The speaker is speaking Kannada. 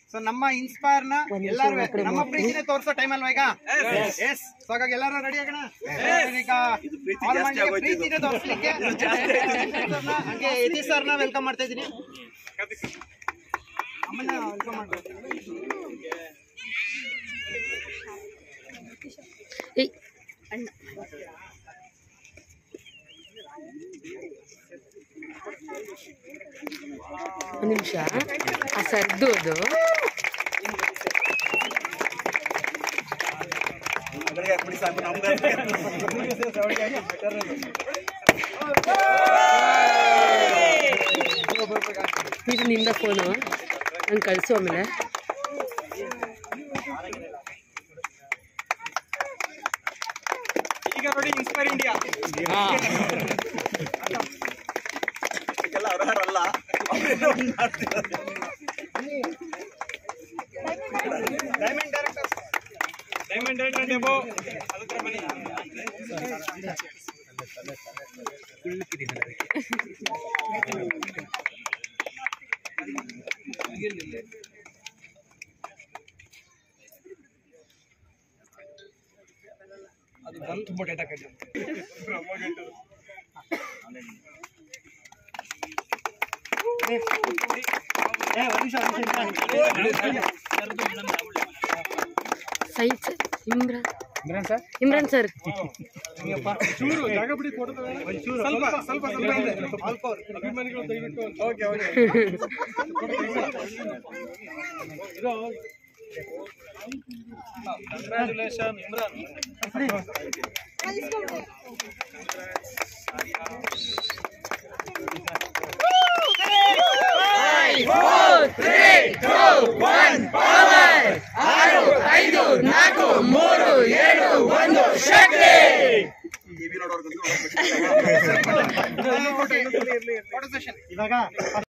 ಸೊ ನಮ್ಮ ಇನ್ಸ್ಪೈರ್ ನ ಎಲ್ಲಾರು ನಮ್ಮ ಪ್ರೀತಿನೇ ತೋರ್ಸೋ ಟೈಮ್ ಅಲ್ವಾ ಈಗ ಎಸ್ ಸೊ ಹಾಗಾಗಿ ಎಲ್ಲಾರು ರೆಡಿ ಆಗೋಣ ಈಗ ಅವ್ರ ಮನೆಗೆ ಪ್ರೀತಿನೇ ತೋರಿಸ್ಲಿಕ್ಕೆ ಸರ್ನ, ಹಂಗೆ ಯತೀಶ್ ಸರ್ನ ವೆಲ್ಕಮ್ ಮಾಡ್ತಾ ಇದೀನಿ ಅಮ್ಮನ್ನ ವೆಲ್ಕಮ್ ಮಾಡ್ಬೇಕು ಏಯ್ ಅಣ್ಣ ಒಂದು ನಿಮಿಷ ಆ ಸರ್ದು ಅದು ಇದು ನಿಂದ ಫೋನು ನಂಗೆ ಕಳಿಸು ಆಮೇಲೆ ಈಗ ನೋಡಿ inspire India diamond director diamond director ಡೆಬೋ ಅದತ್ರ ಬನ್ನಿ ಅದು ಬಂದು ತುಂಬ ಡೇಟಾ ಕಟ್ಟಿ side sir Imran Imran sir ಚೂರು ಜಾಗ ಬಿಡಿ ಸ್ವಲ್ಪ ಸ್ವಲ್ಪ ಸ್ವಲ್ಪ ಹಿಂದೆ. ಆಲ್ಕೋರ್. ಅಭಿಮಾನಿಗಳು ದಯವಿಟ್ಟು okay okay congratulation Imran photo session ಇವಾಗ